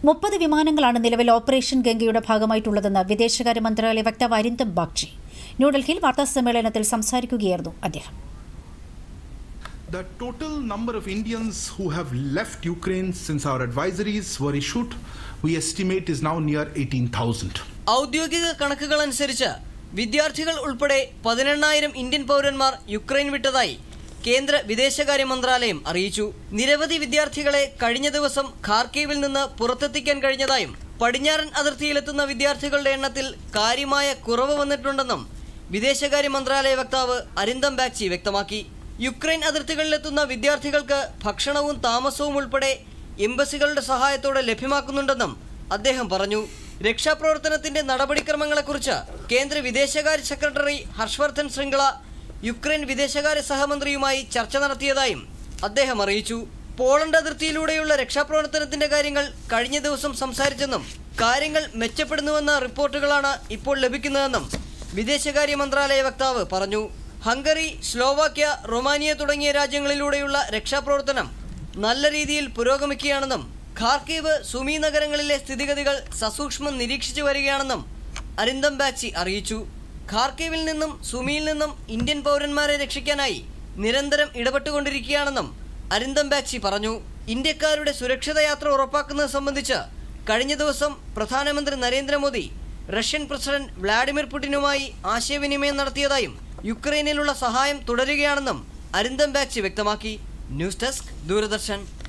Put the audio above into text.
മുപ്പത് വിമാനങ്ങളാണ് നിലവിൽ ഓപ്പറേഷൻ ഗംഗയുടെ ഭാഗമായിട്ടുള്ളതെന്ന് വിദേശകാര്യ മന്ത്രാലയ വക്താവ് അരിന്ദം ബാഗ്ചി ന്യൂഡൽഹിയിൽ വാർത്താസമ്മേളനത്തിൽ സംസാരിക്കുകയായിരുന്നു അദ്ദേഹം The total number of Indians who have left Ukraine since our advisories were issued, we estimate is now near 18,000. ഔദ്യോഗിക കണക്കുകൾ അനുസരിച്ച് വിദ്യാർത്ഥികൾ ഉൾപ്പെടെ പതിനെണ്ണായിരം ഇന്ത്യൻ പൗരന്മാർ യുക്രൈൻ വിട്ടതായി കേന്ദ്ര വിദേശകാര്യ മന്ത്രാലയം അറിയിച്ചു നിരവധി വിദ്യാർത്ഥികളെ കഴിഞ്ഞ ദിവസം ഖാർക്കീവിൽ നിന്ന് പുറത്തെത്തിക്കാൻ കഴിഞ്ഞതായും പടിഞ്ഞാറൻ അതിർത്തിയിലെത്തുന്ന വിദ്യാർത്ഥികളുടെ എണ്ണത്തിൽ കാര്യമായ കുറവ് വന്നിട്ടുണ്ടെന്നും വിദേശകാര്യ മന്ത്രാലയ വക്താവ് അരിന്ദം ബാഗ്ചി വ്യക്തമാക്കി യുക്രൈൻ അതിർത്തികളിലെത്തുന്ന വിദ്യാർത്ഥികൾക്ക് ഭക്ഷണവും താമസവും ഉൾപ്പെടെ എംബസികളുടെ സഹായത്തോടെ ലഭ്യമാക്കുന്നുണ്ടെന്നും അദ്ദേഹം പറഞ്ഞു രക്ഷാപ്രവർത്തനത്തിന്റെ നടപടിക്രമങ്ങളെക്കുറിച്ച് കേന്ദ്ര വിദേശകാര്യ സെക്രട്ടറി ഹർഷവർദ്ധൻ ശൃംഗള യുക്രൈൻ വിദേശകാര്യ സഹമന്ത്രിയുമായി ചർച്ച നടത്തിയതായും അദ്ദേഹം അറിയിച്ചു പോളണ്ട് അതിർത്തിയിലൂടെയുള്ള രക്ഷാപ്രവർത്തനത്തിന്റെ കാര്യങ്ങൾ കഴിഞ്ഞ ദിവസം സംസാരിച്ചെന്നും കാര്യങ്ങൾ മെച്ചപ്പെടുന്നുവെന്ന റിപ്പോർട്ടുകളാണ് ഇപ്പോൾ ലഭിക്കുന്നതെന്നും വിദേശകാര്യ മന്ത്രാലയ വക്താവ് പറഞ്ഞു ഹംഗറി സ്ലോവാക്യ റൊമാനിയ തുടങ്ങിയ രാജ്യങ്ങളിലൂടെയുള്ള രക്ഷാപ്രവർത്തനം നല്ല രീതിയിൽ പുരോഗമിക്കുകയാണെന്നും ഖാർക്കീവ് സുമി നഗരങ്ങളിലെ സ്ഥിതിഗതികൾ സസൂക്ഷ്മം നിരീക്ഷിച്ചു വരികയാണെന്നും അരിന്ദം ബാഗ്ചി അറിയിച്ചു ഖാർക്കീവിൽ നിന്നും സുമിയിൽ നിന്നും ഇന്ത്യൻ പൗരന്മാരെ രക്ഷിക്കാനായി നിരന്തരം ഇടപെട്ടുകൊണ്ടിരിക്കുകയാണെന്നും അരിന്ദം ബാഗ്ചി പറഞ്ഞു ഇന്ത്യക്കാരുടെ സുരക്ഷിത യാത്ര ഉറപ്പാക്കുന്നത് സംബന്ധിച്ച് കഴിഞ്ഞ ദിവസം പ്രധാനമന്ത്രി നരേന്ദ്രമോദി റഷ്യൻ പ്രസിഡന്റ് വ്ളാഡിമിർ പുടിനുമായി ആശയവിനിമയം നടത്തിയതായും യുക്രൈനിലുള്ള സഹായം തുടരുകയാണെന്നും അരിന്ദം ബാഗ്ചി വ്യക്തമാക്കി ന്യൂസ് ഡെസ്ക് ദൂരദർശൻ